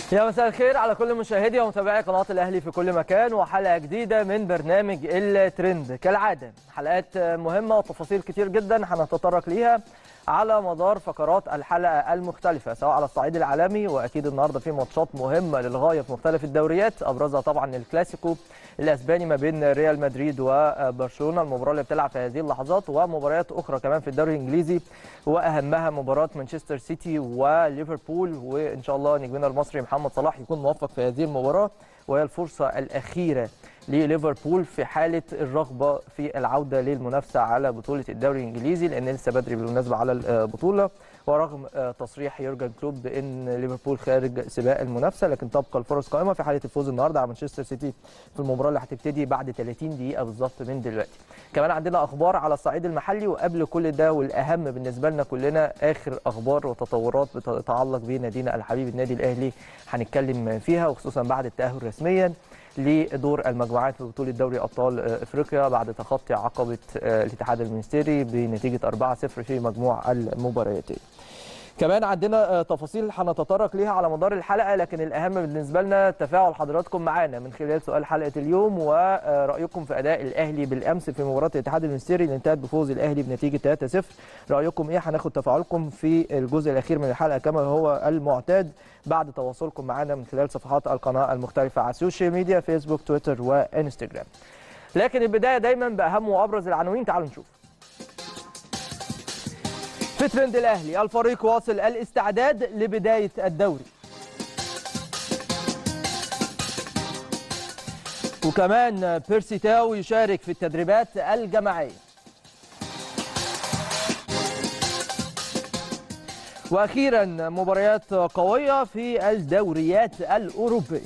يا مساء الخير على كل مشاهدي ومتابعي قناة الأهلي في كل مكان وحلقة جديدة من برنامج الترند كالعادة حلقات مهمة وتفاصيل كتير جدا هنتطرق ليها على مدار فقرات الحلقة المختلفة سواء على الصعيد العالمي وأكيد النهاردة في ماتشات مهمة للغاية في مختلف الدوريات أبرزها طبعا الكلاسيكو الأسباني ما بين ريال مدريد وبرشلونة المباراة اللي بتلعب في هذه اللحظات ومباريات أخرى كمان في الدوري الإنجليزي وأهمها مباراة مانشستر سيتي وليفربول وإن شاء الله نجمنا المصري محمد صلاح يكون موفق في هذه المباراة وهي الفرصة الأخيرة لليفربول في حالة الرغبة في العودة للمنافسة على بطولة الدوري الإنجليزي لأن لسه بدري بالمناسبة على البطولة ورغم تصريح يورجن كلوب بأن ليفربول خارج سباق المنافسة لكن تبقى الفرص قائمة في حالة الفوز النهاردة على مانشستر سيتي في المباراة اللي هتبتدي بعد 30 دقيقة بالظبط من دلوقتي كمان عندنا أخبار على الصعيد المحلي وقبل كل ده والأهم بالنسبة لنا كلنا آخر أخبار وتطورات بتتعلق بنادينا الحبيب النادي الأهلي هنتكلم فيها وخصوصا بعد التأهل رسميا لدور المجموعات في بطوله دوري ابطال افريقيا بعد تخطي عقبه الاتحاد المنستيري بنتيجه 4-0 في مجموع المباريتين. كمان عندنا تفاصيل هنتطرق ليها على مدار الحلقه لكن الاهم بالنسبه لنا تفاعل حضراتكم معانا من خلال سؤال حلقه اليوم ورايكم في اداء الاهلي بالامس في مباراه الاتحاد المنستيري اللي انتهت بفوز الاهلي بنتيجه 3-0 رايكم ايه هناخد تفاعلكم في الجزء الاخير من الحلقه كما هو المعتاد بعد تواصلكم معنا من خلال صفحات القناه المختلفه على السوشيال ميديا فيسبوك تويتر وانستجرام لكن البدايه دايما باهم وابرز العناوين تعالوا نشوف في ترند الاهلي الفريق واصل الاستعداد لبدايه الدوري وكمان بيرسي تاو يشارك في التدريبات الجماعيه واخيرا مباريات قويه في الدوريات الاوروبيه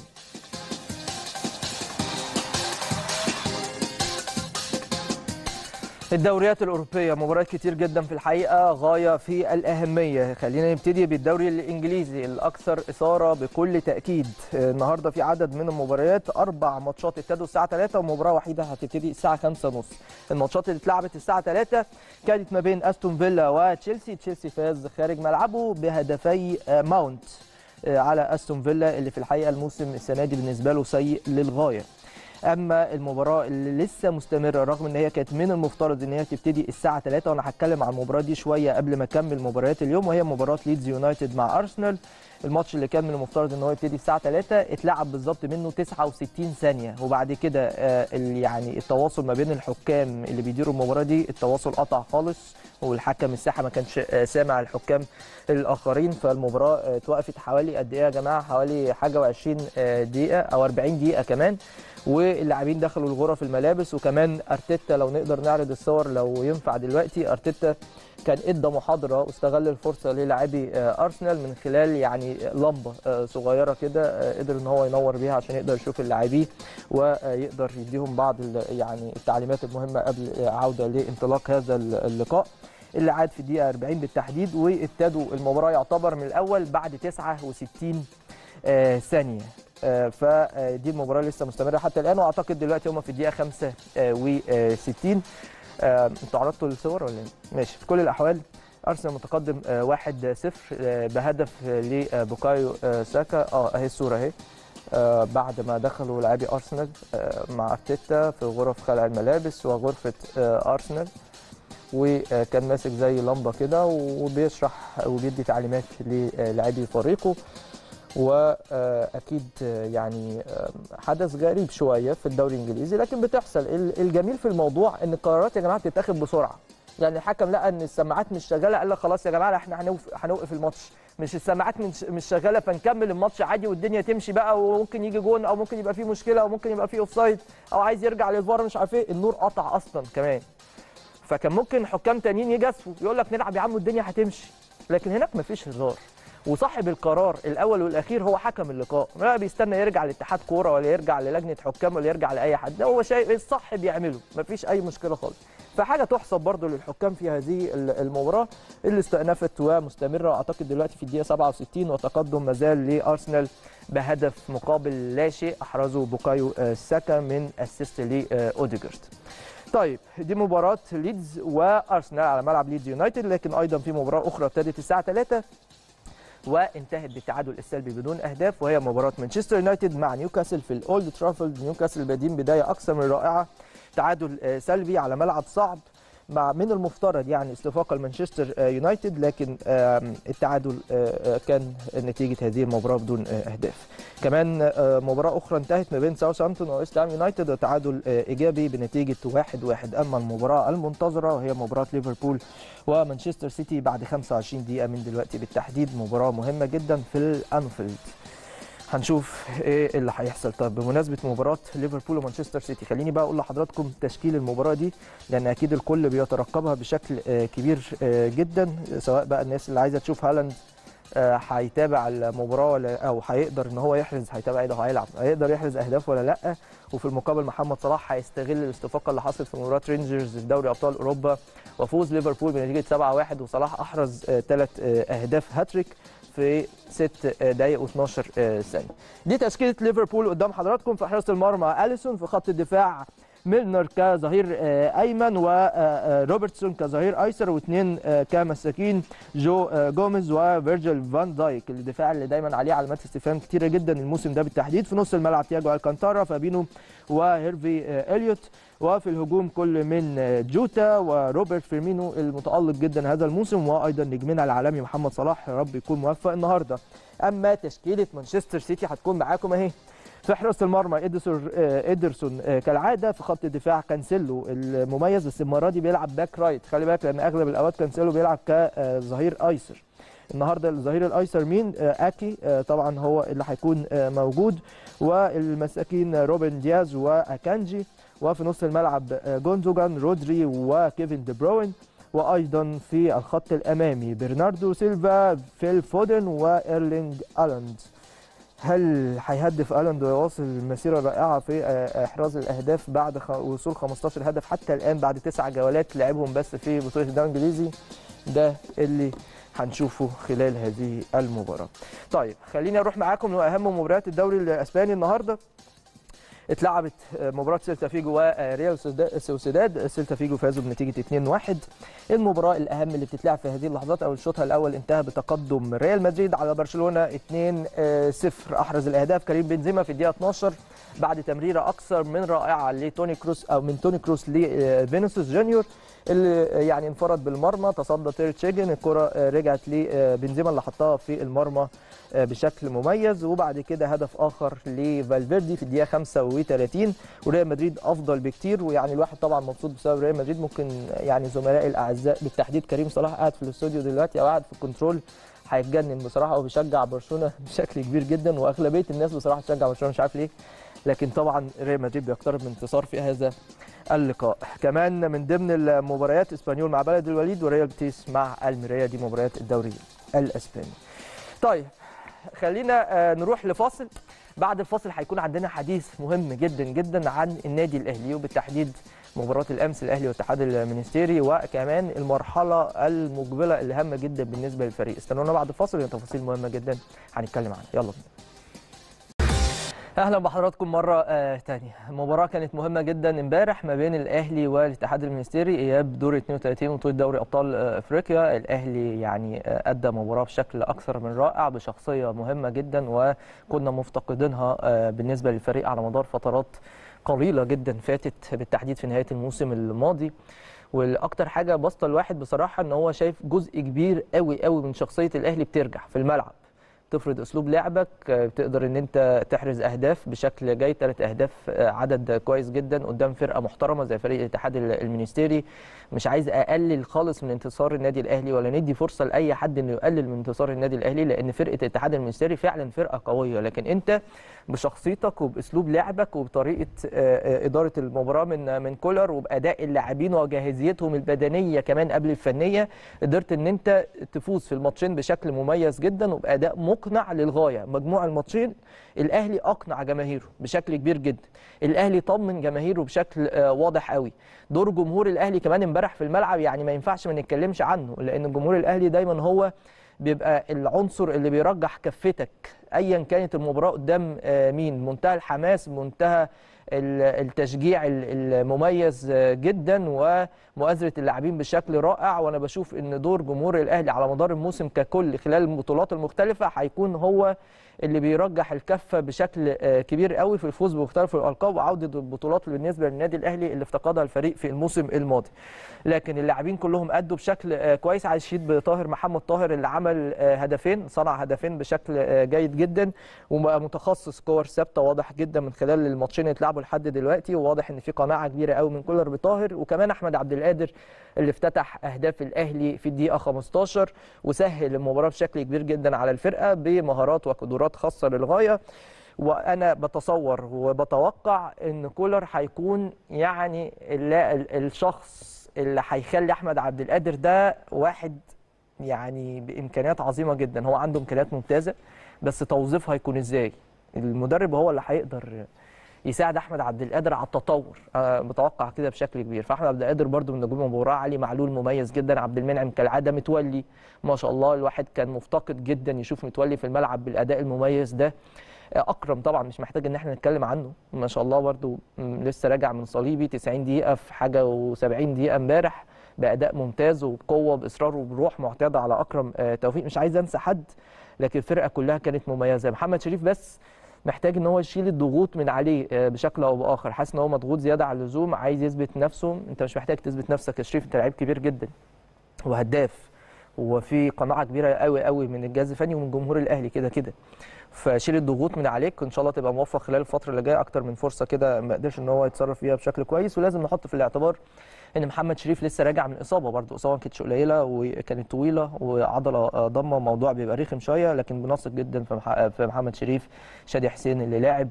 الدوريات الأوروبية مباريات كتير جدا في الحقيقة غاية في الأهمية خلينا نبتدي بالدوري الإنجليزي الأكثر إثارة بكل تأكيد النهاردة في عدد من المباريات أربع ماتشات ابتدوا الساعة 3 ومباراة وحيدة هتبتدي الساعة 5 ونص الماتشات اللي اتلعبت الساعة 3 كانت ما بين أستون فيلا وتشيلسي تشيلسي فاز خارج ملعبه بهدفي ماونت على أستون فيلا اللي في الحقيقة الموسم السنة دي بالنسبة له سيء للغاية اما المباراه اللي لسه مستمره رغم ان هي كانت من المفترض ان هي تبتدي الساعه 3 وانا هتكلم عن المباراه دي شويه قبل ما اكمل مباريات اليوم وهي مباراه ليدز يونايتد مع ارسنال الماتش اللي كان من المفترض ان هو يبتدي الساعه 3 اتلعب بالظبط منه 69 ثانيه وبعد كده يعني التواصل ما بين الحكام اللي بيديروا المباراه دي التواصل قطع خالص والحكم الساحه ما كانش سامع الحكام الاخرين فالمباراه اتوقفت حوالي قد ايه يا جماعه حوالي حاجه و20 دقيقه او 40 دقيقه كمان واللاعبين دخلوا الغرف الملابس وكمان ارتيتا لو نقدر نعرض الصور لو ينفع دلوقتي ارتيتا كان ادى محاضره واستغل الفرصه للاعبي ارسنال من خلال يعني لمبه صغيره كده قدر ان هو ينور بيها عشان يقدر يشوف اللاعبين ويقدر يديهم بعض يعني التعليمات المهمه قبل عوده لانطلاق هذا اللقاء اللي عاد في الدقيقه 40 بالتحديد وابتدوا المباراه يعتبر من الاول بعد 69 ثانيه فدي المباراه لسه مستمره حتى الان واعتقد دلوقتي هم في الدقيقه 65 انتوا عرضتوا الصور ولا ماشي في كل الاحوال ارسنال متقدم 1-0 بهدف لبوكايو ساكا اه اهي الصوره اهي بعد ما دخلوا لاعبي ارسنال مع ارتيتا في غرف خلع الملابس وغرفه ارسنال وكان ماسك زي لمبه كده وبيشرح وبيدي تعليمات للاعبي فريقه واكيد يعني حدث غريب شويه في الدوري الانجليزي لكن بتحصل الجميل في الموضوع ان القرارات يا جماعه بتتاخد بسرعه يعني الحكم لقى ان السماعات مش شغاله قال لك خلاص يا جماعه احنا هنوقف الماتش مش السماعات مش شغاله فنكمل الماتش عادي والدنيا تمشي بقى وممكن يجي جون او ممكن يبقى فيه مشكله او ممكن يبقى فيه اوفسايد او عايز يرجع للفار مش عارف ايه النور قطع اصلا كمان فكان ممكن حكام تانيين يجازفوا يقول لك نلعب يا عم والدنيا هتمشي لكن هناك مفيش هزار وصاحب القرار الاول والاخير هو حكم اللقاء ما بيستنى يرجع لاتحاد كوره ولا يرجع للجنه حكام ولا يرجع لاي حد ده هو شايف الصح بيعمله مفيش اي مشكله خالص فحاجه تحسب برضو للحكام في هذه المباراه اللي استأنفت ومستمره اعتقد دلوقتي في الدقيقه 67 وتقدم مازال لارسنال بهدف مقابل لا شيء احرزه بوكايو ساكا من اسيست لاوديجارد طيب دي مباراة ليدز وارسنال على ملعب ليدز يونايتد لكن ايضا في مباراة اخرى ابتدت الساعة 3 وانتهت بالتعادل السلبي بدون اهداف وهي مباراه مانشستر يونايتد مع نيوكاسل في الاولد ترافلد نيوكاسل بادين بدايه اكثر من رائعه تعادل آه، سلبي على ملعب صعب مع من المفترض يعني استفاق المانشستر آه، يونايتد لكن آم، التعادل آه، آه، كان نتيجه هذه المباراه بدون آه، اهداف. كمان آه، مباراه اخرى انتهت ما بين ساوثهامبتون وويست هام يونايتد وتعادل آه، ايجابي بنتيجه 1-1 اما المباراه المنتظره وهي مباراه ليفربول ومانشستر سيتي بعد 25 دقيقه من دلوقتي بالتحديد مباراه مهمه جدا في الانفيلد. هنشوف ايه اللي هيحصل طب بمناسبه مباراه ليفربول ومانشستر سيتي خليني بقى اقول لحضراتكم تشكيل المباراه دي لان اكيد الكل بيترقبها بشكل آه، كبير آه، جدا سواء بقى الناس اللي عايزه تشوف هالاند آه، هيتابع المباراه ولا او هيقدر ان هو يحرز هيتابع ايه ده هيلعب هيقدر يحرز اهداف ولا لا وفي المقابل محمد صلاح هيستغل الاستفاقه اللي حصلت في مباراه رينجرز في دوري ابطال اوروبا وفوز ليفربول بنتيجه 7-1 وصلاح احرز ثلاث اهداف هاتريك في 6 دقائق و12 ثانيه. دي تشكيله ليفربول قدام حضراتكم في حراسه المرمى اليسون في خط الدفاع ميلنر كظهير آه، ايمن وروبرتسون كظهير ايسر واثنين آه، كمساكين جو آه، جوميز وفيرجيل فان دايك الدفاع اللي دايما عليه علامات استفهام كتيره جدا الموسم ده بالتحديد في نص الملعب تياجو الكانتارا فابينو وهيرفي آه، اليوت وفي الهجوم كل من آه، جوتا وروبرت فيرمينو المتالق جدا هذا الموسم وايضا نجمنا العالمي محمد صلاح يا رب يكون موفق النهارده اما تشكيله مانشستر سيتي هتكون معاكم اهي في حراسه المرمى إيدرسون آه، إيدرسون آه، كالعاده في خط الدفاع كانسيلو المميز بس المره دي بيلعب باك رايت خلي بالك لان اغلب الاوقات كانسيلو بيلعب كظهير ايسر النهارده الظهير الايسر مين آه، اكي آه، طبعا هو اللي هيكون آه، موجود والمساكين روبن دياز واكانجي وفي نص الملعب آه، جوندوجان رودري وكيفن دي بروين وايضا في الخط الامامي برناردو سيلفا فيل فودن وايرلينج الاند هل هيهدف الاند ويواصل المسيره الرائعه في آه، احراز الاهداف بعد خ- وصول 15 هدف حتى الان بعد تسع جولات لعبهم بس في بطوله الدوري الانجليزي ده اللي هنشوفه خلال هذه المباراه. طيب خليني اروح معاكم لاهم مباريات الدوري الاسباني النهارده اتلعبت مباراة سيلتا فيجو وريال سوسيدا- سوسيداد سيلتا فيجو فازوا بنتيجة 2-1 المباراة الأهم اللي بتتلعب في هذه اللحظات أو الشوط الأول انتهى بتقدم ريال مدريد على برشلونة 2-0 أحرز الأهداف كريم بنزيما في الدقيقة 12 بعد تمريرة أكثر من رائعة لتوني كروس أو من توني كروس لفينيسيوس جونيور اللي يعني انفرد بالمرمى تصدى تير تشيجن الكرة رجعت لبنزيما اللي حطها في المرمى بشكل مميز وبعد كده هدف اخر لفالفيردي في الدقيقه 35 وريال مدريد افضل بكتير ويعني الواحد طبعا مبسوط بسبب ريال مدريد ممكن يعني زملائي الاعزاء بالتحديد كريم صلاح قاعد في الاستوديو دلوقتي او قاعد في الكنترول هيتجنن بصراحه وبيشجع برشلونه بشكل كبير جدا واغلبيه الناس بصراحه بتشجع برشلونه مش عارف ليه لكن طبعا ريال مدريد بيقترب من انتصار في هذا اللقاء كمان من ضمن المباريات اسبانيول مع بلد الوليد وريال بيتيس مع الميريا دي مباريات الدوري الاسباني طيب خلينا آه، نروح لفاصل بعد الفاصل هيكون عندنا حديث مهم جدا جدا عن النادي الاهلي وبالتحديد مباراة الامس الاهلي والاتحاد المنستيري وكمان المرحلة المقبلة اللي هامة جدا بالنسبة للفريق استنونا بعد الفاصل لان تفاصيل مهمة جدا هنتكلم عنها يلا بينا اهلا بحضراتكم مره آه تانية المباراه كانت مهمه جدا امبارح ما بين الاهلي والاتحاد المنستيري اياب دور 32 بطوله دوري ابطال آه افريقيا الاهلي يعني آه ادى مباراه بشكل اكثر من رائع بشخصيه مهمه جدا وكنا مفتقدينها آه بالنسبه للفريق على مدار فترات قليله جدا فاتت بالتحديد في نهايه الموسم الماضي والاكتر حاجه بسطه الواحد بصراحه ان هو شايف جزء كبير قوي قوي من شخصيه الاهلي بترجع في الملعب تفرض اسلوب لعبك آه، بتقدر ان انت تحرز اهداف بشكل جيد ثلاث اهداف آه، عدد كويس جدا قدام فرقه محترمه زي فريق الاتحاد ال- المنستيري مش عايز اقلل خالص من انتصار النادي الاهلي ولا ندي فرصه لاي حد انه يقلل من انتصار النادي الاهلي لان فرقه الاتحاد المنستيري فعلا فرقه قويه لكن انت بشخصيتك وباسلوب لعبك وبطريقه آه، آه، اداره المباراه من من كولر وباداء اللاعبين وجاهزيتهم البدنيه كمان قبل الفنيه قدرت ان انت تفوز في الماتشين بشكل مميز جدا وباداء مقنع للغايه مجموع الماتشين الاهلي اقنع جماهيره بشكل كبير جدا الاهلي طمن جماهيره بشكل آه، واضح قوي دور جمهور الاهلي كمان امبارح في الملعب يعني ما ينفعش ما نتكلمش عنه لان جمهور الاهلي دايما هو بيبقى العنصر اللي بيرجح كفتك ايا كانت المباراه قدام آه، مين منتهى الحماس منتهى ال- التشجيع ال- المميز آه، جدا ومؤازره اللاعبين بشكل رائع وانا بشوف ان دور جمهور الاهلي على مدار الموسم ككل خلال البطولات المختلفه هيكون هو اللي بيرجح الكفه بشكل آه، كبير قوي في الفوز بمختلف الالقاب وعوده البطولات بالنسبه للنادي الاهلي اللي افتقدها الفريق في الموسم الماضي لكن اللاعبين كلهم ادوا بشكل آه، كويس على الشيد بطاهر محمد طاهر اللي عمل آه، هدفين صنع هدفين بشكل آه، جيد جدا وبقى متخصص كور ثابته واضح جدا من خلال الماتشين اللي اتلعبوا لحد دلوقتي وواضح ان في قناعه كبيره قوي من كولر بطاهر وكمان احمد عبد القادر اللي افتتح اهداف الاهلي في الدقيقه 15 وسهل المباراه بشكل كبير جدا على الفرقه بمهارات وقدرات خاصه للغايه وانا بتصور وبتوقع ان كولر هيكون يعني ال- ال- الشخص اللي هيخلي احمد عبد القادر ده واحد يعني بامكانيات عظيمه جدا هو عنده امكانيات ممتازه بس توظيفها هيكون ازاي المدرب هو اللي هيقدر يساعد احمد عبد القادر على التطور أه متوقع كده بشكل كبير فاحمد عبد القادر برده من نجوم المباراه علي معلول مميز جدا عبد المنعم كالعاده متولي ما شاء الله الواحد كان مفتقد جدا يشوف متولي في الملعب بالاداء المميز ده اكرم طبعا مش محتاج ان احنا نتكلم عنه ما شاء الله برده لسه راجع من صليبي 90 دقيقه في حاجه و70 دقيقه امبارح باداء ممتاز وبقوه باصرار وبروح معتاده على اكرم آه، توفيق مش عايز انسى حد لكن الفرقه كلها كانت مميزه محمد شريف بس محتاج ان هو يشيل الضغوط من عليه آه، بشكل او باخر حاسس ان هو مضغوط زياده عن اللزوم عايز يثبت نفسه انت مش محتاج تثبت نفسك يا شريف انت لعيب كبير جدا وهداف وفي قناعه كبيره قوي قوي من الجهاز الفني ومن جمهور الاهلي كده كده فشيل الضغوط من عليك ان شاء الله تبقى موفق خلال الفتره اللي جايه اكتر من فرصه كده ما قدرش ان هو يتصرف فيها بشكل كويس ولازم نحط في الاعتبار ان محمد شريف لسه راجع من اصابه برضه اصابه ما كانتش قليله وكانت طويله وعضله آه، ضمه موضوع بيبقى رخم شويه لكن بنثق جدا في مح- في محمد شريف شادي حسين اللي لاعب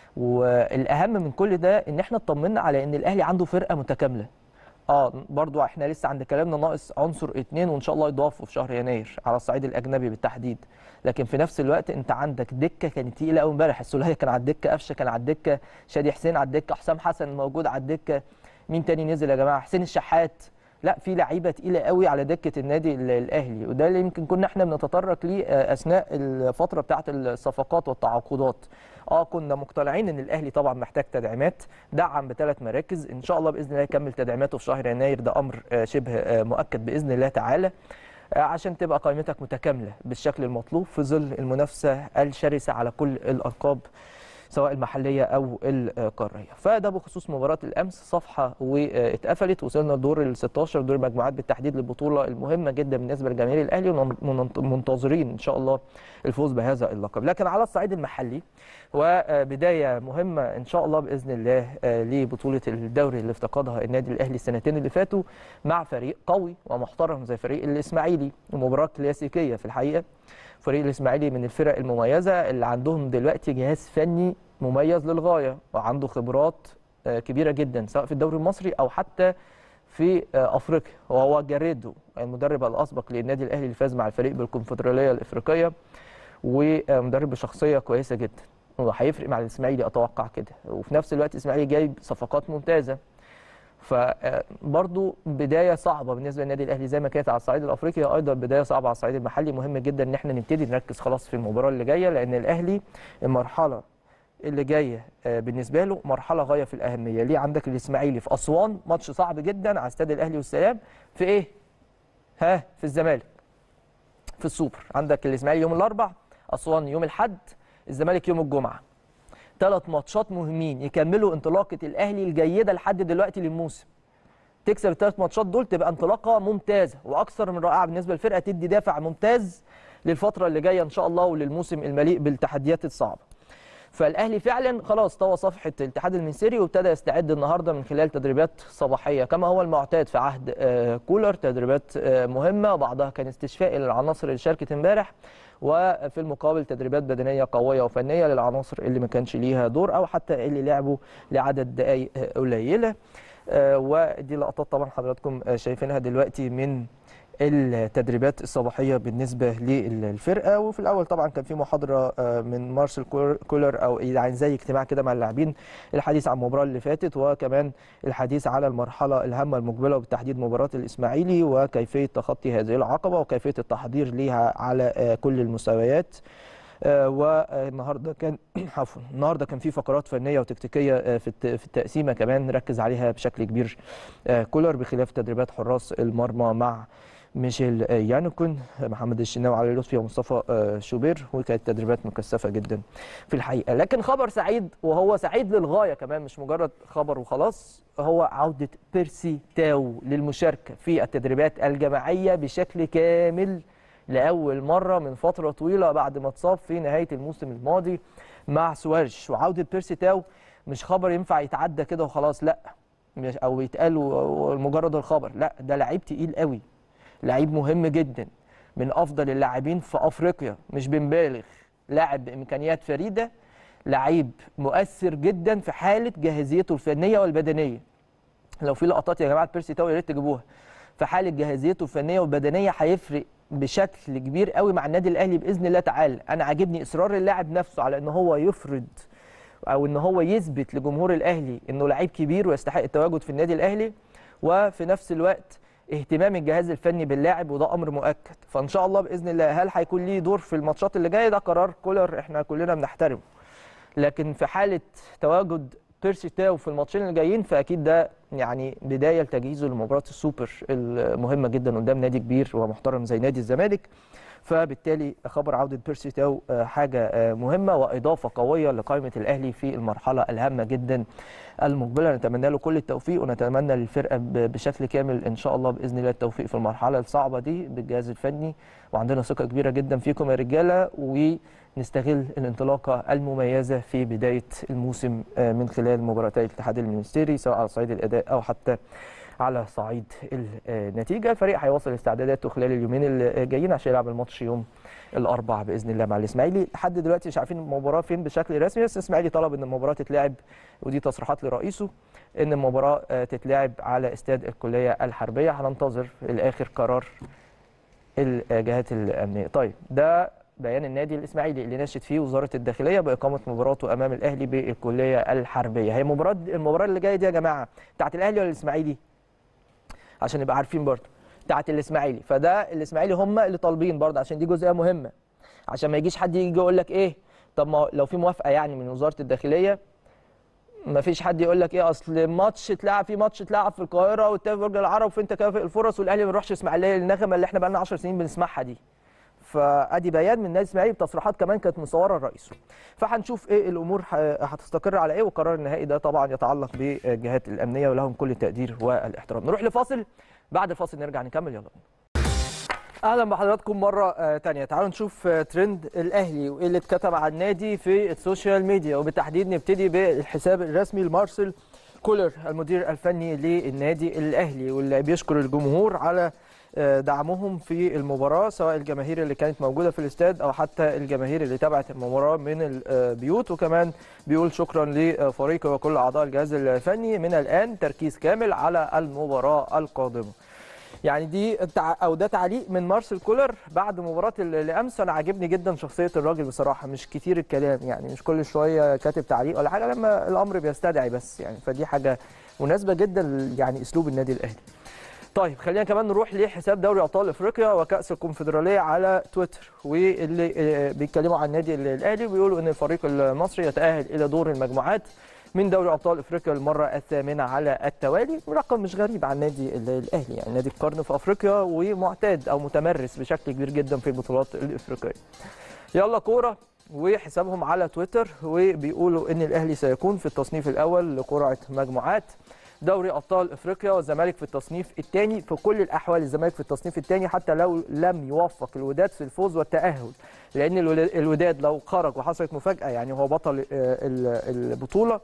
والاهم من كل ده ان احنا اطمنا على ان الاهلي عنده فرقه متكامله اه برضو احنا لسه عند كلامنا ناقص عنصر اتنين وان شاء الله يضافوا في شهر يناير على الصعيد الاجنبي بالتحديد لكن في نفس الوقت انت عندك دكه كانت تقيله قوي امبارح السوليه كان على الدكه قفشه كان على الدكه شادي حسين على الدكه حسام حسن موجود على الدكه مين تاني نزل يا جماعه حسين الشحات لا في لعيبه تقيله قوي على دكه النادي ال- الاهلي وده اللي يمكن كنا احنا بنتطرق ليه آه، اثناء الفتره بتاعه الصفقات والتعاقدات اه كنا مقتنعين ان الاهلي طبعا محتاج تدعيمات دعم بثلاث مراكز ان شاء الله باذن الله يكمل تدعيماته في شهر يناير ده امر آه، شبه آه، مؤكد باذن الله تعالى آه، عشان تبقى قائمتك متكامله بالشكل المطلوب في ظل المنافسه الشرسه على كل الالقاب سواء المحليه او القاريه فده بخصوص مباراه الامس صفحه واتقفلت وصلنا لدور ال 16 دور المجموعات بالتحديد للبطوله المهمه جدا بالنسبه لجماهير الاهلي ومنتظرين ان شاء الله الفوز بهذا اللقب لكن على الصعيد المحلي وبدايه مهمه ان شاء الله باذن الله آه، لبطوله الدوري اللي افتقدها النادي الاهلي السنتين اللي فاتوا مع فريق قوي ومحترم زي فريق الاسماعيلي مباراه كلاسيكيه في الحقيقه فريق الاسماعيلي من الفرق المميزه اللي عندهم دلوقتي جهاز فني مميز للغايه وعنده خبرات آه، كبيره جدا سواء في الدوري المصري او حتى في آه، افريقيا وهو جاريدو المدرب الاسبق للنادي الاهلي اللي فاز مع الفريق بالكونفدراليه الافريقيه ومدرب بشخصيه كويسه جدا وهيفرق مع الاسماعيلي اتوقع كده وفي نفس الوقت الاسماعيلي جايب صفقات ممتازه فبرضو بدايه صعبه بالنسبه للنادي الاهلي زي ما كانت على الصعيد الافريقي ايضا بدايه صعبه على الصعيد المحلي مهم جدا ان احنا نبتدي نركز خلاص في المباراه اللي جايه لان الاهلي المرحله اللي جايه آه، بالنسبه له مرحله غايه في الاهميه ليه عندك الاسماعيلي في اسوان ماتش صعب جدا على استاد الاهلي والسلام في ايه ها في الزمالك في السوبر عندك الاسماعيلي يوم الاربع اسوان يوم الاحد الزمالك يوم الجمعه ثلاث ماتشات مهمين يكملوا انطلاقه الاهلي الجيده لحد دلوقتي للموسم تكسب الثلاث ماتشات دول تبقى انطلاقه ممتازه واكثر من رائعه بالنسبه للفرقه تدي دافع ممتاز للفتره اللي جايه ان شاء الله وللموسم المليء بالتحديات الصعبه فالاهلي فعلا خلاص طوى صفحه الاتحاد المنسيري وابتدى يستعد النهارده من خلال تدريبات صباحيه كما هو المعتاد في عهد آه، كولر تدريبات آه، مهمه بعضها كان استشفاء للعناصر اللي شاركت امبارح وفي المقابل تدريبات بدنيه قويه وفنيه للعناصر اللي ما كانش ليها دور او حتى اللي لعبوا لعدد دقائق آه، قليله آه، ودي لقطات طبعا حضراتكم آه، شايفينها دلوقتي من التدريبات الصباحيه بالنسبه للفرقه وفي الاول طبعا كان في محاضره من مارسيل كولر او يعني زي اجتماع كده مع اللاعبين الحديث عن المباراه اللي فاتت وكمان الحديث على المرحله الهامه المقبله وبالتحديد مباراه الاسماعيلي وكيفيه تخطي هذه العقبه وكيفيه التحضير ليها على كل المستويات والنهارده كان عفوا النهارده كان في فقرات فنيه وتكتيكيه في في التقسيمه كمان ركز عليها بشكل كبير كولر بخلاف تدريبات حراس المرمى مع ميشيل يانوكون محمد الشناوي علي لطفي ومصطفى شوبير وكانت تدريبات مكثفه جدا في الحقيقه لكن خبر سعيد وهو سعيد للغايه كمان مش مجرد خبر وخلاص هو عوده بيرسي تاو للمشاركه في التدريبات الجماعيه بشكل كامل لاول مره من فتره طويله بعد ما اتصاب في نهايه الموسم الماضي مع سوارش وعوده بيرسي تاو مش خبر ينفع يتعدى كده وخلاص لا مش او يتقال مجرد الخبر لا ده لعيب تقيل قوي لعيب مهم جدا من افضل اللاعبين في افريقيا مش بنبالغ لاعب بامكانيات فريده لعيب مؤثر جدا في حاله جاهزيته الفنيه والبدنيه لو في لقطات يا جماعه بيرسي تاو يا ريت تجيبوها في حاله جاهزيته الفنيه والبدنيه هيفرق بشكل كبير قوي مع النادي الاهلي باذن الله تعالى انا عاجبني اصرار اللاعب نفسه على ان هو يفرض او ان هو يثبت لجمهور الاهلي انه لعيب كبير ويستحق التواجد في النادي الاهلي وفي نفس الوقت اهتمام الجهاز الفني باللاعب وده امر مؤكد فان شاء الله باذن الله هل هيكون ليه دور في الماتشات اللي جايه ده قرار كولر احنا كلنا بنحترمه لكن في حاله تواجد بيرسي تاو في الماتشين اللي جايين فاكيد ده يعني بدايه لتجهيزه لمباراه السوبر المهمه جدا قدام نادي كبير ومحترم زي نادي الزمالك فبالتالي خبر عوده بيرسي تاو حاجه مهمه واضافه قويه لقائمه الاهلي في المرحله الهامه جدا المقبله نتمنى له كل التوفيق ونتمنى للفرقه بشكل كامل ان شاء الله باذن الله التوفيق في المرحله الصعبه دي بالجهاز الفني وعندنا ثقه كبيره جدا فيكم يا رجاله ونستغل الانطلاقه المميزه في بدايه الموسم من خلال مباراتي الاتحاد المنستيري سواء على صعيد الاداء او حتى على صعيد النتيجه الفريق هيواصل استعداداته خلال اليومين اللي جايين عشان يلعب الماتش يوم الاربعاء باذن الله مع الاسماعيلي لحد دلوقتي مش عارفين المباراه فين بشكل رسمي بس الاسماعيلي طلب ان المباراه تتلعب ودي تصريحات لرئيسه ان المباراه تتلعب على استاد الكليه الحربيه هننتظر الاخر قرار الجهات الامنيه طيب ده بيان النادي الاسماعيلي اللي ناشد فيه وزاره الداخليه باقامه مباراته امام الاهلي بالكليه الحربيه هي مباراه المباراه اللي جايه دي يا جماعه بتاعت الاهلي ولا الاسماعيلي عشان نبقى عارفين برضه بتاعت الاسماعيلي فده الاسماعيلي هم اللي طالبين برضه عشان دي جزئيه مهمه عشان ما يجيش حد يجي يقول لك ايه طب ما لو في موافقه يعني من وزاره الداخليه ما فيش حد يقول لك ايه اصل ماتش اتلعب في ماتش اتلعب في القاهره والتاني في برج العرب وفين تكافؤ الفرص والاهلي ما بيروحش اسماعيليه النغمه اللي احنا بقى لنا 10 سنين بنسمعها دي فادي بيان من النادي الاسماعيلي بتصريحات كمان كانت مصوره لرئيسه فهنشوف ايه الامور هتستقر على ايه والقرار النهائي ده طبعا يتعلق بالجهات الامنيه ولهم كل التقدير والاحترام نروح لفاصل بعد الفاصل نرجع نكمل يلا اهلا بحضراتكم مره تانية تعالوا نشوف ترند الاهلي وايه اللي اتكتب على النادي في السوشيال ميديا وبالتحديد نبتدي بالحساب الرسمي لمارسيل كولر المدير الفني للنادي الاهلي واللي بيشكر الجمهور على دعمهم في المباراه سواء الجماهير اللي كانت موجوده في الاستاد او حتى الجماهير اللي تابعت المباراه من البيوت وكمان بيقول شكرا لفريقه وكل اعضاء الجهاز الفني من الان تركيز كامل على المباراه القادمه يعني دي او ده تعليق من مارسيل كولر بعد مباراه اللي امس انا عاجبني جدا شخصيه الراجل بصراحه مش كتير الكلام يعني مش كل شويه كاتب تعليق ولا حاجه لما الامر بيستدعي بس يعني فدي حاجه مناسبه جدا يعني اسلوب النادي الاهلي طيب خلينا كمان نروح لحساب دوري ابطال افريقيا وكاس الكونفدراليه على تويتر واللي بيتكلموا عن النادي الاهلي وبيقولوا ان الفريق المصري يتاهل الى دور المجموعات من دوري ابطال افريقيا للمره الثامنه على التوالي رقم مش غريب عن النادي الاهلي يعني نادي القرن في افريقيا ومعتاد او متمرس بشكل كبير جدا في البطولات الافريقيه يلا كوره وحسابهم على تويتر وبيقولوا ان الاهلي سيكون في التصنيف الاول لقرعه مجموعات دوري ابطال افريقيا والزمالك في التصنيف الثاني في كل الاحوال الزمالك في التصنيف الثاني حتى لو لم يوفق الوداد في الفوز والتاهل لان الوداد لو خرج وحصلت مفاجاه يعني هو بطل البطوله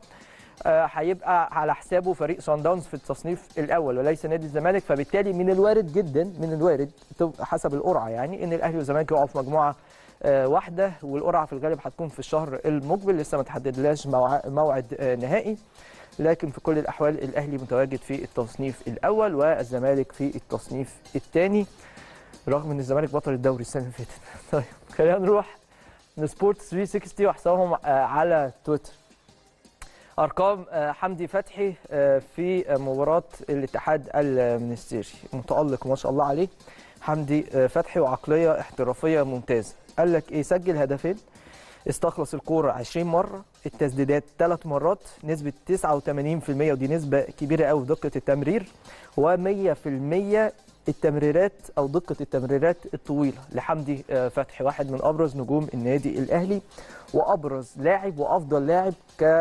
هيبقى على حسابه فريق سان داونز في التصنيف الاول وليس نادي الزمالك فبالتالي من الوارد جدا من الوارد حسب القرعه يعني ان الاهلي والزمالك يقعوا في مجموعه واحده والقرعه في الغالب هتكون في الشهر المقبل لسه ما تحددلاش موعد نهائي لكن في كل الاحوال الاهلي متواجد في التصنيف الاول والزمالك في التصنيف الثاني رغم ان الزمالك بطل الدوري السنه اللي فاتت طيب خلينا نروح لسبورت 360 وحسابهم على تويتر ارقام حمدي فتحي في مباراه الاتحاد المنستيري متالق ما شاء الله عليه حمدي فتحي وعقليه احترافيه ممتازه قال لك ايه سجل هدفين استخلص الكوره 20 مره التسديدات ثلاث مرات نسبه 89% ودي نسبه كبيره قوي دقه التمرير و100% التمريرات او دقه التمريرات الطويله لحمدي فتحي واحد من ابرز نجوم النادي الاهلي وابرز لاعب وافضل لاعب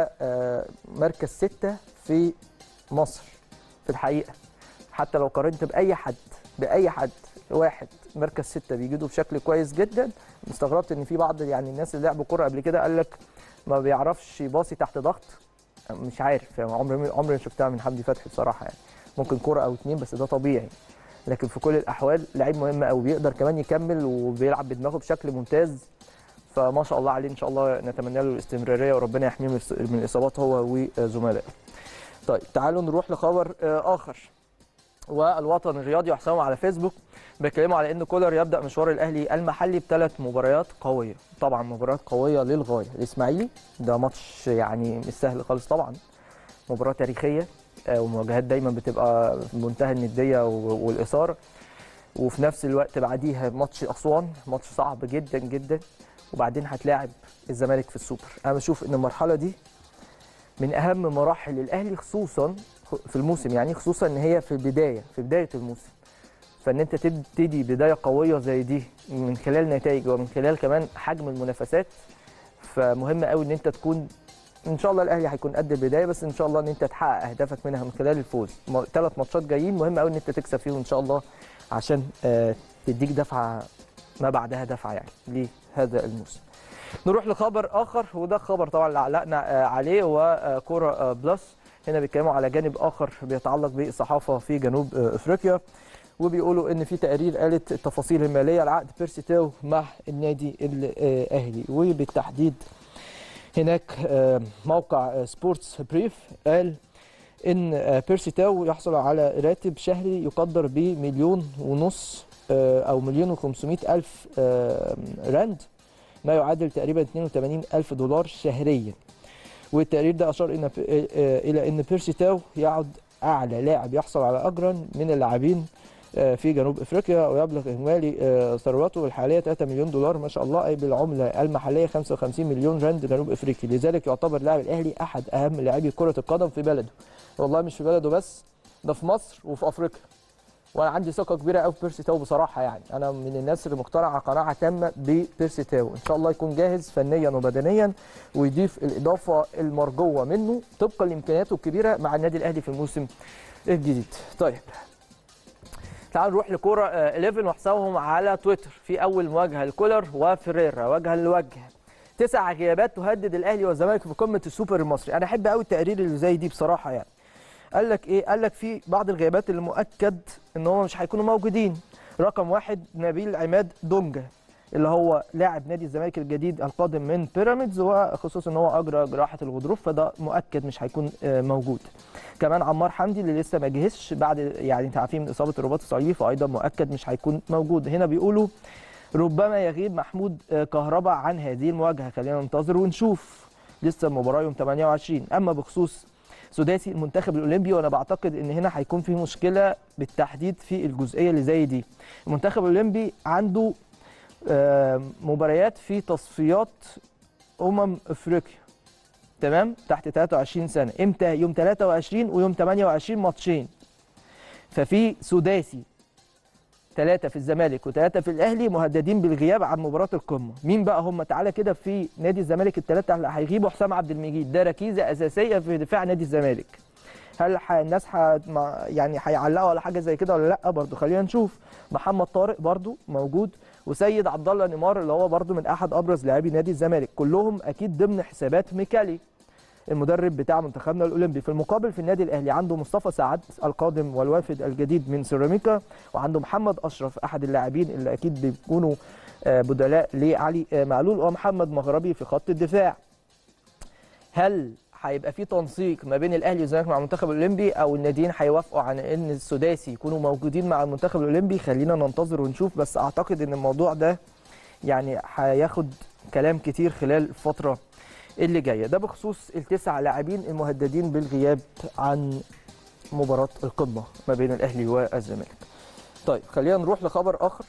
كمركز سته في مصر في الحقيقه حتى لو قارنت باي حد باي حد واحد مركز سته بيجيده بشكل كويس جدا استغربت ان في بعض يعني الناس اللي لعبوا كوره قبل كده قال لك ما بيعرفش يباصي تحت ضغط مش عارف يعني عمري عمري ما شفتها من حمدي فتحي بصراحه يعني ممكن كوره او اتنين بس ده طبيعي لكن في كل الاحوال لعيب مهم قوي بيقدر كمان يكمل وبيلعب بدماغه بشكل ممتاز فما شاء الله عليه ان شاء الله نتمنى له الاستمراريه وربنا يحميه من الاصابات هو وزملائه. طيب تعالوا نروح لخبر اخر والوطن الرياضي وحسابهم على فيسبوك بيتكلموا على ان كولر يبدا مشوار الاهلي المحلي بثلاث مباريات قويه طبعا مباريات قويه للغايه الاسماعيلي ده ماتش يعني مش سهل خالص طبعا مباراه تاريخيه ومواجهات دايما بتبقى في منتهى النديه والاثاره وفي نفس الوقت بعديها ماتش اسوان ماتش صعب جدا جدا وبعدين هتلاعب الزمالك في السوبر انا بشوف ان المرحله دي من اهم مراحل الاهلي خصوصا في الموسم يعني خصوصا ان هي في البدايه في بدايه الموسم فان انت تبتدي بدايه قويه زي دي من خلال نتائج ومن خلال كمان حجم المنافسات فمهم قوي ان انت تكون ان شاء الله الاهلي هيكون قد البدايه بس ان شاء الله ان انت تحقق اهدافك منها من خلال الفوز ثلاث ماتشات جايين مهم قوي ان انت تكسب فيهم ان شاء الله عشان تديك دفعه ما بعدها دفعه يعني لهذا الموسم نروح لخبر اخر وده خبر طبعا اللي علقنا عليه وكوره بلس هنا بيتكلموا على جانب اخر بيتعلق بالصحافه في جنوب افريقيا وبيقولوا ان في تقارير قالت التفاصيل الماليه لعقد بيرسي تاو مع النادي الاهلي وبالتحديد هناك موقع سبورتس بريف قال ان بيرسي تاو يحصل على راتب شهري يقدر بمليون ونص او مليون و500 الف راند ما يعادل تقريبا 82 الف دولار شهريا والتقرير ده اشار إن الى ان بيرسي تاو يعد اعلى لاعب يحصل على اجرا من اللاعبين في جنوب افريقيا ويبلغ اجمالي ثروته الحاليه 3 مليون دولار ما شاء الله اي بالعمله المحليه 55 مليون راند جنوب افريقي لذلك يعتبر لاعب الاهلي احد اهم لاعبي كره القدم في بلده والله مش في بلده بس ده في مصر وفي افريقيا وانا عندي ثقه كبيره قوي في بيرسي تاو بصراحه يعني انا من الناس اللي مقتنعه قناعه تامه ببيرسي تاو ان شاء الله يكون جاهز فنيا وبدنيا ويضيف الاضافه المرجوه منه طبقا لامكانياته الكبيره مع النادي الاهلي في الموسم الجديد طيب تعالوا نروح لكوره 11 وحسابهم على تويتر في اول مواجهه لكولر وفريرا وجها لوجه تسع غيابات تهدد الاهلي والزمالك في قمه السوبر المصري انا احب قوي التقارير اللي زي دي بصراحه يعني قال لك ايه قال لك في بعض الغيابات اللي مؤكد ان هم مش هيكونوا موجودين رقم واحد نبيل عماد دونجا اللي هو لاعب نادي الزمالك الجديد القادم من بيراميدز وخصوصا ان هو اجرى جراحه الغضروف فده مؤكد مش هيكون موجود كمان عمار حمدي اللي لسه ما جهزش بعد يعني انت عارفين من اصابه الرباط الصليبي فايضا مؤكد مش هيكون موجود هنا بيقولوا ربما يغيب محمود كهربا عن هذه المواجهه خلينا ننتظر ونشوف لسه المباراه يوم 28 اما بخصوص سداسي المنتخب الاولمبي وانا بعتقد ان هنا هيكون في مشكله بالتحديد في الجزئيه اللي زي دي المنتخب الاولمبي عنده مباريات في تصفيات امم افريقيا تمام تحت 23 سنه امتى يوم 23 ويوم 28 ماتشين ففي سداسي ثلاثة في الزمالك وثلاثة في الأهلي مهددين بالغياب عن مباراة القمة، مين بقى هم؟ تعالى كده في نادي الزمالك الثلاثة اللي هيغيبوا حسام عبد المجيد، ده ركيزة أساسية في دفاع نادي الزمالك. هل ح... الناس ح... يعني هيعلقوا على حاجة زي كده ولا لأ؟ برضه خلينا نشوف. محمد طارق برضه موجود وسيد عبد الله نيمار اللي هو برضه من أحد أبرز لاعبي نادي الزمالك، كلهم أكيد ضمن حسابات ميكالي. المدرب بتاع منتخبنا الاولمبي في المقابل في النادي الاهلي عنده مصطفى سعد القادم والوافد الجديد من سيراميكا وعنده محمد اشرف احد اللاعبين اللي اكيد بيكونوا بدلاء لعلي معلول ومحمد مغربي في خط الدفاع هل هيبقى في تنسيق ما بين الاهلي والزمالك مع المنتخب الاولمبي او الناديين هيوافقوا على ان السداسي يكونوا موجودين مع المنتخب الاولمبي خلينا ننتظر ونشوف بس اعتقد ان الموضوع ده يعني هياخد كلام كتير خلال الفتره اللي جايه ده بخصوص التسع لاعبين المهددين بالغياب عن مباراه القمه ما بين الاهلي والزمالك طيب خلينا نروح لخبر اخر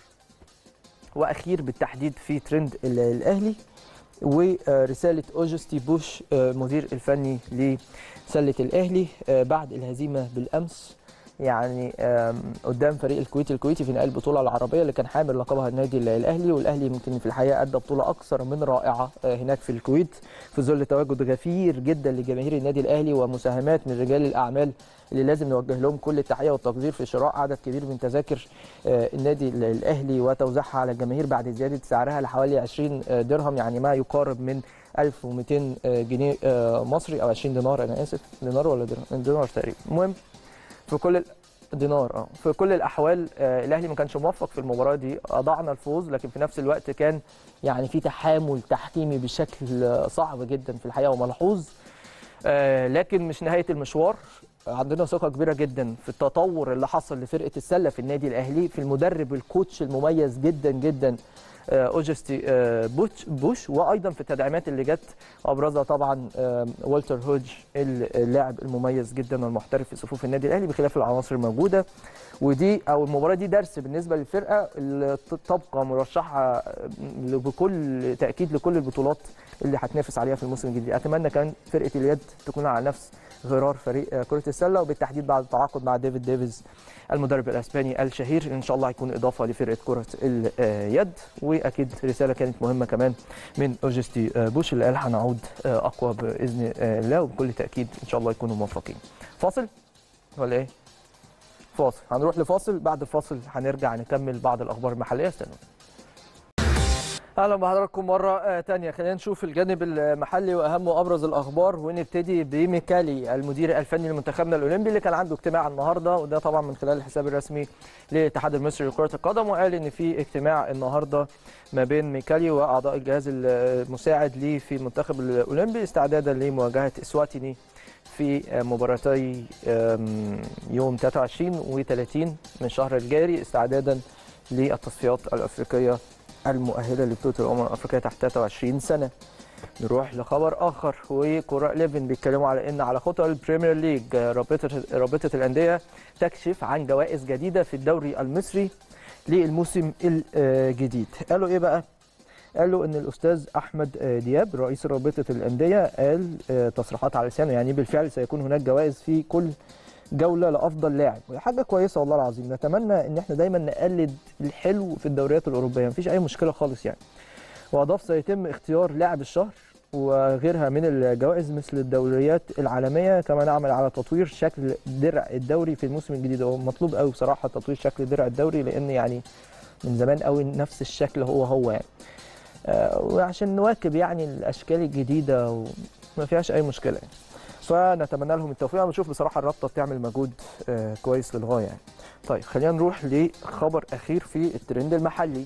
واخير بالتحديد في ترند ال- الاهلي ورساله اوجستي بوش آه، مدير الفني لسله الاهلي آه، بعد الهزيمه بالامس يعني آم، قدام فريق الكويت الكويتي في نهائي البطوله العربيه اللي كان حامل لقبها النادي ال- الاهلي والاهلي يمكن في الحقيقه ادى بطوله اكثر من رائعه آه، هناك في الكويت في ظل تواجد غفير جدا لجماهير النادي الاهلي ومساهمات من رجال الاعمال اللي لازم نوجه لهم كل التحيه والتقدير في شراء عدد كبير من تذاكر آه، النادي ال- الاهلي وتوزيعها على الجماهير بعد زياده سعرها لحوالي 20 آه، درهم يعني ما يقارب من 1200 آه، جنيه آه، مصري او 20 دينار انا اسف دينار ولا درهم دينار تقريبا المهم في كل ال- دينار اه في كل الاحوال آه، الاهلي ما كانش موفق في المباراه دي اضعنا الفوز لكن في نفس الوقت كان يعني في تحامل تحكيمي بشكل آه، صعب جدا في الحقيقه وملحوظ آه، لكن مش نهايه المشوار عندنا ثقه كبيره جدا في التطور اللي حصل لفرقه السله في النادي الاهلي في المدرب الكوتش المميز جدا جدا آه، اوجستي آه، بوش بوش وايضا في التدعيمات اللي جت ابرزها طبعا آه، والتر هوج اللاعب المميز جدا والمحترف في صفوف النادي الاهلي بخلاف العناصر الموجوده ودي او المباراه دي درس بالنسبه للفرقه اللي ت- تبقى مرشحه بكل تاكيد لكل البطولات اللي هتنافس عليها في الموسم الجديد اتمنى كمان فرقه اليد تكون على نفس غرار فريق آه، كره السله وبالتحديد بعد التعاقد مع ديفيد ديفيز المدرب الاسباني الشهير ان شاء الله هيكون اضافه لفرقه كره اليد واكيد رساله كانت مهمه كمان من اوجستي آه، بوش اللي قال هنعود آه، اقوى باذن آه، الله وبكل تاكيد ان شاء الله يكونوا موفقين فاصل ولا ايه فاصل هنروح لفاصل بعد الفاصل هنرجع نكمل بعض الاخبار المحليه استنوا اهلا بحضراتكم مره آه، تانية خلينا نشوف الجانب المحلي واهم وابرز الاخبار ونبتدي بميكالي المدير الفني لمنتخبنا الاولمبي اللي كان عنده اجتماع النهارده وده طبعا من خلال الحساب الرسمي للاتحاد المصري لكره القدم وقال ان في اجتماع النهارده ما بين ميكالي واعضاء الجهاز المساعد ليه في المنتخب الاولمبي استعدادا لمواجهه اسواتيني في مباراتي آم، يوم 23 و30 من الشهر الجاري استعدادا للتصفيات الافريقيه المؤهله لبطوله الامم الافريقيه تحت 23 سنه نروح لخبر اخر وكره 11 بيتكلموا على ان على خطى البريمير ليج رابطه رابطه الانديه تكشف عن جوائز جديده في الدوري المصري للموسم الجديد قالوا ايه بقى قالوا ان الاستاذ احمد دياب رئيس رابطه الانديه قال تصريحات على لسانه يعني بالفعل سيكون هناك جوائز في كل جوله لافضل لاعب وهي حاجه كويسه والله العظيم نتمنى ان احنا دايما نقلد الحلو في الدوريات الاوروبيه مفيش اي مشكله خالص يعني واضاف سيتم اختيار لاعب الشهر وغيرها من الجوائز مثل الدوريات العالميه كما نعمل على تطوير شكل درع الدوري في الموسم الجديد هو مطلوب قوي بصراحه تطوير شكل درع الدوري لان يعني من زمان قوي نفس الشكل هو هو يعني آه، وعشان نواكب يعني الاشكال الجديده وما فيهاش اي مشكله يعني. فنتمنى لهم التوفيق انا بشوف بصراحه الرابطه بتعمل مجهود آه، كويس للغايه يعني. طيب خلينا نروح لخبر اخير في الترند المحلي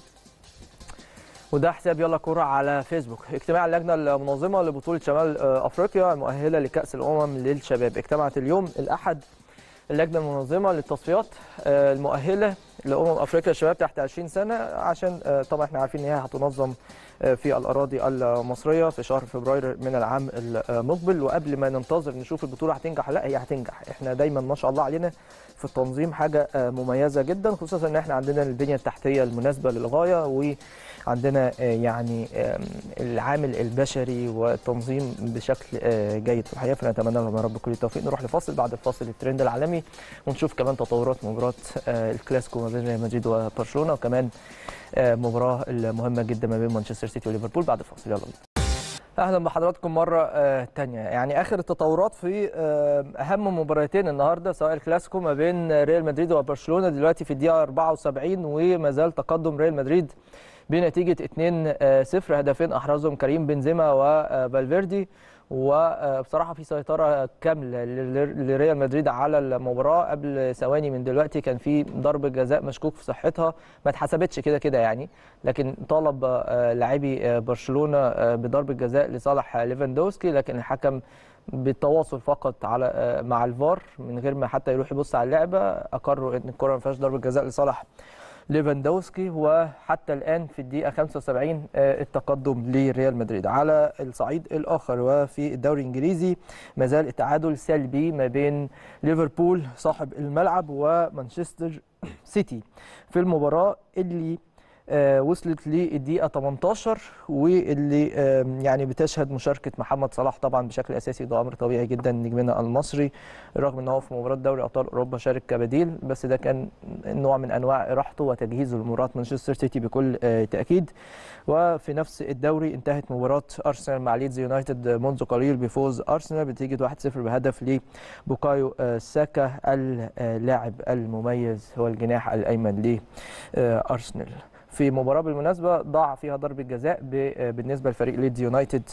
وده حساب يلا كرة على فيسبوك اجتماع اللجنة المنظمة لبطولة شمال آه، أفريقيا المؤهلة لكأس الأمم للشباب اجتمعت اليوم الأحد اللجنة المنظمة للتصفيات آه، المؤهلة لأمم أفريقيا الشباب تحت 20 سنة عشان آه، طبعا احنا عارفين إن هي هتنظم آه، في الأراضي المصرية في شهر فبراير من العام المقبل وقبل ما ننتظر نشوف البطولة هتنجح لا هي هتنجح احنا دايما ما شاء الله علينا في التنظيم حاجة آه، مميزة جدا خصوصا ان احنا عندنا البنية التحتية المناسبة للغاية وعندنا آه، يعني آم، العامل البشري والتنظيم بشكل آه، جيد في الحقيقة فنتمنى لهم يا رب كل التوفيق نروح لفاصل بعد الفاصل الترند العالمي ونشوف كمان تطورات مباراة آه، الكلاسيكو ما بين ريال مدريد وبرشلونة وكمان آه، مباراة المهمة جدا ما بين مانشستر سيتي وليفربول بعد الفاصل يلا بينا اهلا بحضراتكم مره آه تانية يعني اخر التطورات في آه اهم مباراتين النهارده سواء الكلاسيكو ما بين ريال مدريد وبرشلونه دلوقتي في الدقيقه 74 وما زال تقدم ريال مدريد بنتيجه 2-0 هدفين احرزهم كريم بنزيما وفالفيردي وبصراحه في سيطره كامله لريال مدريد على المباراه قبل ثواني من دلوقتي كان في ضربه جزاء مشكوك في صحتها ما اتحسبتش كده كده يعني لكن طالب لاعبي برشلونه بضربه جزاء لصالح ليفاندوسكي لكن الحكم بالتواصل فقط على مع الفار من غير ما حتى يروح يبص على اللعبه اقروا ان الكره ما فيهاش ضربه جزاء لصالح ليفاندوسكي وحتى الان في الدقيقه 75 التقدم لريال مدريد على الصعيد الاخر وفي الدوري الانجليزي ما زال التعادل سلبي ما بين ليفربول صاحب الملعب ومانشستر سيتي في المباراه اللي آه وصلت للدقيقه 18 واللي آه يعني بتشهد مشاركه محمد صلاح طبعا بشكل اساسي ده امر طبيعي جدا نجمنا المصري رغم ان هو في مباراه دوري ابطال اوروبا شارك كبديل بس ده كان نوع من انواع راحته وتجهيزه لمباراه مانشستر سيتي بكل آه تاكيد وفي نفس الدوري انتهت مباراه ارسنال مع ليدز يونايتد منذ قليل بفوز ارسنال بنتيجه 1-0 بهدف لبوكايو ساكا اللاعب المميز هو الجناح الايمن لارسنال في مباراه بالمناسبه ضاع فيها ضربه جزاء بالنسبه لفريق ليدز يونايتد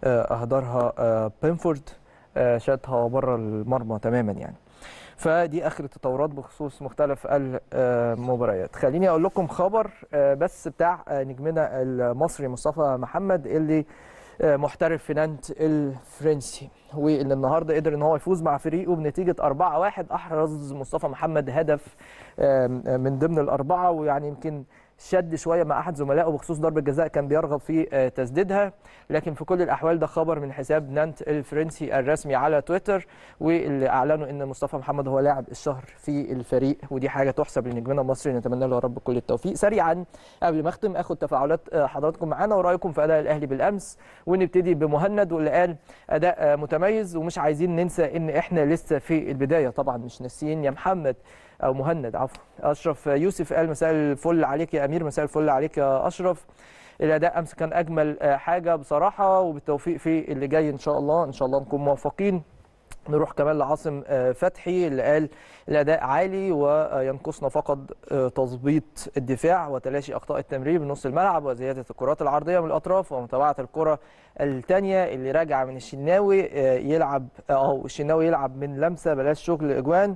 اهدرها بينفورد شاتها بره المرمى تماما يعني فدي اخر التطورات بخصوص مختلف المباريات خليني اقول لكم خبر بس بتاع نجمنا المصري مصطفى محمد اللي محترف في نانت الفرنسي واللي النهارده قدر ان هو يفوز مع فريقه بنتيجه 4-1 احرز مصطفى محمد هدف من ضمن الاربعه ويعني يمكن شد شويه مع احد زملائه بخصوص ضربه جزاء كان بيرغب في تسديدها لكن في كل الاحوال ده خبر من حساب نانت الفرنسي الرسمي على تويتر واللي اعلنوا ان مصطفى محمد هو لاعب الشهر في الفريق ودي حاجه تحسب لنجمنا المصري نتمنى له يا رب كل التوفيق سريعا قبل ما اختم اخد تفاعلات حضراتكم معانا ورايكم في اداء الاهلي بالامس ونبتدي بمهند واللي قال اداء متميز ومش عايزين ننسى ان احنا لسه في البدايه طبعا مش ناسيين يا محمد او مهند عفوا اشرف يوسف قال مساء الفل عليك يا امير مساء الفل عليك يا اشرف الاداء امس كان اجمل حاجه بصراحه وبالتوفيق في اللي جاي ان شاء الله ان شاء الله نكون موفقين نروح كمان لعاصم فتحي اللي قال الاداء عالي وينقصنا فقط تظبيط الدفاع وتلاشي اخطاء التمرير بنص الملعب وزياده الكرات العرضيه من الاطراف ومتابعه الكره الثانيه اللي راجعه من الشناوي يلعب او الشناوي يلعب من لمسه بلاش شغل اجوان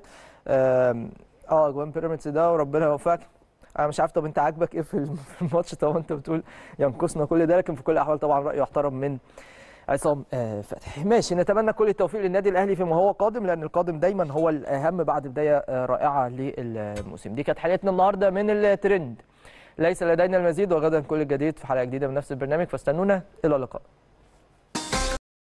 اه اجوان بيراميدز ده وربنا يوفقك انا مش عارف طب انت عاجبك ايه في الماتش طب انت بتقول ينقصنا كل ده لكن في كل الاحوال طبعا راي يحترم من عصام فتحي ماشي نتمنى كل التوفيق للنادي الاهلي فيما هو قادم لان القادم دايما هو الاهم بعد بدايه رائعه للموسم دي كانت حلقتنا النهارده من الترند ليس لدينا المزيد وغدا كل الجديد في حلقه جديده من نفس البرنامج فاستنونا الى اللقاء